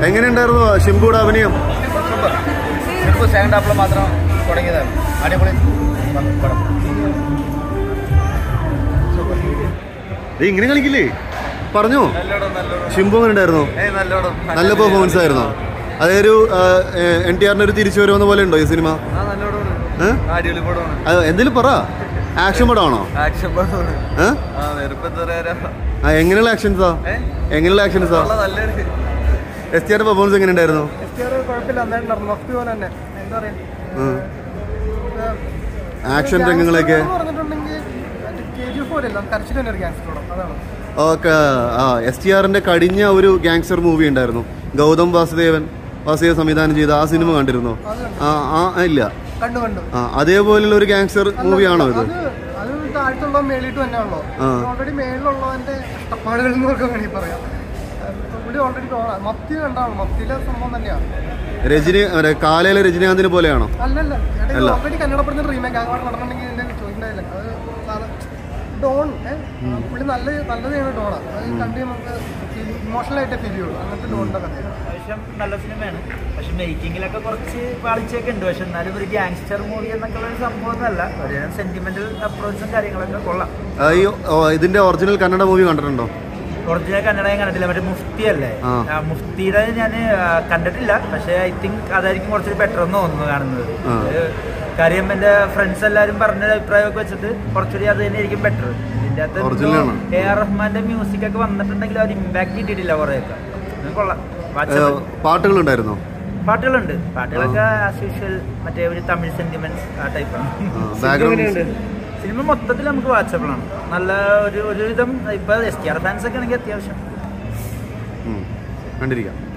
എങ്ങനെയുണ്ടായിരുന്നു ഷിംബുയുടെ അഭിനയം super Simbu second ഹാഫിൽ മാത്രം തുടങ്ങിയതാണ് അടിപൊളി പടം സൂപ്പർ ഏയ് ഇങ്ങനെ കളിക്കില്ലേ പറഞ്ഞോ നല്ലോണം നല്ലോണം ഷിംബു എങ്ങനെ ഉണ്ടായിരുന്നു ഏയ് നല്ലോണം നല്ല പെർഫോമൻസ് ആയിരുന്നോ അതൊരു എൻ ടി ആറിന് ഒരു തിരിച്ചു വരുമെന്ന പോലെ ഉണ്ടോ ഈ സിനിമ ആ നല്ലോണം ഏഹ് അടിപൊളി പടമാണ് അത് എന്തെങ്കിലും പറ ആക്ഷൻ പടമാണോ ആക്ഷൻ പടമാണ് ഏഹ് ആ വെറുപ്പ് എന്താ പറയാ ആ എങ്ങനെയുള്ള ആക്ഷൻസാ ഏ? എങ്ങനെയുള്ള ആക്ഷൻസാ ഉള്ള നല്ലൊരു എസ് ടി ആറിന്റെ പെർഫോമൻസ് എങ്ങനെ ഉണ്ടായിരുന്നു കുഴപ്പമില്ല നന്നായിട്ടുണ്ടായിരുന്നു മഫ്തി പോലെ തന്നെ എന്താ പറയാ ആക്ഷൻ രംഗങ്ങളൊക്കെ പറഞ്ഞിട്ടുണ്ടെങ്കിൽ കെ ജി എഫ് പോലെയല്ല കരച്ചിൽ തന്നെ ഒരു ഗ്യാങ്സ്റ്റർ പടം അതാണ് ഓക്കെ ആ എസ് ടി ആറിന്റെ കഴിഞ്ഞ ഒരു ഗാങ്സ്റ്റർ മൂവി ഉണ്ടായിരുന്നു ഗൗതം വാസുദേവൻ വാസുദേവ് സംവിധാനം ചെയ്ത ആ സിനിമ കണ്ടിരുന്നോ ആ ആ ഇല്ല കണ്ടു കണ്ടു ആ അതേപോലുള്ള ഒരു ഗാങ്സ്റ്റർ മൂവിയാണോ ഇത് അത് അത് താഴത്തുള്ള മേളിട്ട് തന്നെയാണല്ലോ ആ. ഓൾറെഡി മേളിലുള്ളതിന്റെ കഷ്ടപ്പാടുകൾ എന്ന് നമുക്ക് വേണമെങ്കിൽ പറയാം ഇവിടെ ഓൾറെഡി മത്തി കണ്ടാണ് മത്തിയിലെ സംഭവം തന്നെയാണ് രജനി മറ്റേ കാലയിലെ രജനീകാന്തിനെ പോലെയാണോ അല്ലല്ല അല്ല. ഓൾറെഡി കന്നഡ പടത്തിന് റീമേക്ക് അങ്ങനെ നടന്നിട്ടുണ്ടെങ്കിൽ ഇതിന്റെ ചോദിക്കണ്ടായില്ല അത് സാധാ- ഡോൺ ഏ? പുള്ളി നല്ല നല്ലത് ചെയ്യുന്ന ഡോണാണ് അത് കണ്ട് നമുക്ക് ഇമോഷണൽ ആയിട്ട് ഫീൽ ചെയ്യുള്ളൂ അങ്ങനത്തെ ഡോണിന്റെ കഥയാണ് അത്യാവശ്യം നല്ല സിനിമയാണ് പക്ഷെ മേക്കിങ്ങിലൊക്കെ കുറച്ച് പാളിച്ചൊക്കെ ഉണ്ട് പക്ഷെ എന്നാലും ഒരു ഗ്യാങ്സ്റ്റർ മൂവി എന്നൊക്കെ ഉള്ള ഒരു സംഭവം ഒന്നല്ല ഒരു സെന്റിമെന്റൽ അപ്രോച്ചും കാര്യങ്ങളൊക്കെ കൊള്ളാം ആ, ഈ ഓ, ഇതിന്റെ ഒറിജിനൽ കന്നഡ മൂവി കണ്ടിട്ടുണ്ടോ ഒറിജിനൽ കന്നഡ ഞാൻ കണ്ടിട്ടില്ല മറ്റേ മുഫ്തി അല്ലേ ആ. ആ, മുഫ്തിയുടെ ഞാൻ കണ്ടിട്ടില്ല പക്ഷെ ഐ തിങ്ക് അതായിരിക്കും കുറച്ചുകൂടി ബെറ്റർ എന്ന് തോന്നുന്നു കാണുന്നത് ആ. ഒരു കാര്യം എൻ്റെ ഫ്രണ്ട്സ് എല്ലാവരും പറഞ്ഞ അഭിപ്രായമൊക്കെ വെച്ചിട്ട് കുറച്ചുകൂടി അത് തന്നെയായിരിക്കും ബെറ്റർ ഇതിൻ്റെ Original ആണ്. അകത്ത് എ ആർ റഹ്മാന്റെ മ്യൂസിക് ഒക്കെ വന്നിട്ടുണ്ടെങ്കിൽ അവർ ഇമ്പാക്ട് കിട്ടിയിട്ടില്ല കുറേയൊക്കെ അത് കൊള്ളാം ഏ, വാട്സപ്പ് പാട്ടുകളുണ്ടായിരുന്നോ പാട്ടുകളുണ്ട് പാട്ടുകളൊക്കെ ആസ് യൂഷ്വൽ മറ്റേ ഒരു തമിഴ് സെന്റിമെന്റ്സ് ആ ടൈപ്പാണ് ബാക്ക്ഗ്രൗണ്ട് സിനിമ മൊത്തത്തിൽ നമുക്ക് വാച്ചബിളാണ് നല്ല ഒരു ഒരുവിധം ഇപ്പൊ എസ് കെ ആർ ഫാൻസ് ഒക്കെ ആണെങ്കിൽ അത്യാവശ്യം കണ്ടിരിക്കാം